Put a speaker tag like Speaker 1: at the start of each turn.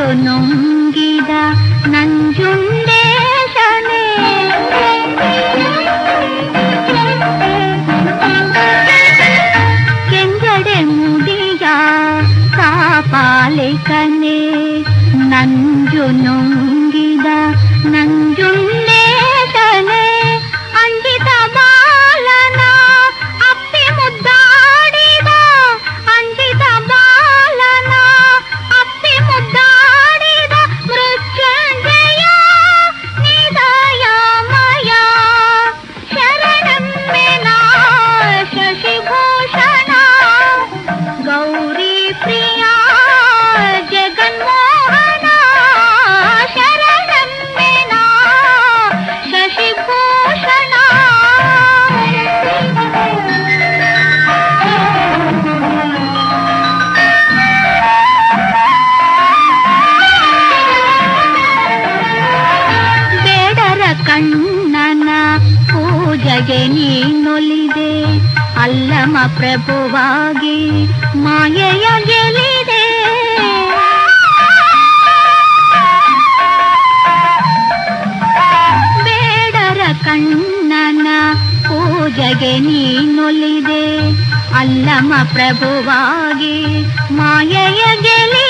Speaker 1: ನುಂಗಿದ ನಂಜುಂಡೇಶನೇ ಕೆಂಗಡೆ ಮುಡಿಯ ಕಾಪಾಲಿಕನೇ ನಂಜು ನುಂಗಿದ ನಂಜುಂಡೇಶನೇ ಅಂಜಿತ ಬಾಲನ ಅಪ್ಪಿ ಮುದ್ದಾಡಿದ ಅಂಜಿತ ಬಾಲನ ಅಪ್ಪಿ ಮುದ್ದಾಡಿದ ಮೃತ್ಯುಂಜಯ ನಿದಯಮಯ ಶರಣಮ್ಮೆನ ಶಶಿಭೂಷಣ ಗೌರಿ ಪ್ರಿಯ ಜಗನ್ಮೋಹನ ಶರಣಮ್ಮೆನ ಶಶಿಭೂಷಣ ಬೇಡರ ಕಣ್ಣನ ಪೂಜೆಗೆ ನೀನೊಲಿದೆ ಅಲ್ಲಮ ಪ್ರಭುವಾಗಿ ಮಾಯೆಯ ಗೆಲಿದೆ ಬೇಡರ ಕಣ್ಣನ ಪೂಜೆಗೆ ನೀನೊಲಿದೆ ಅಲ್ಲಮ ಪ್ರಭುವಾಗಿ ಮಾಯೆಯ ಗೆಲಿದೆ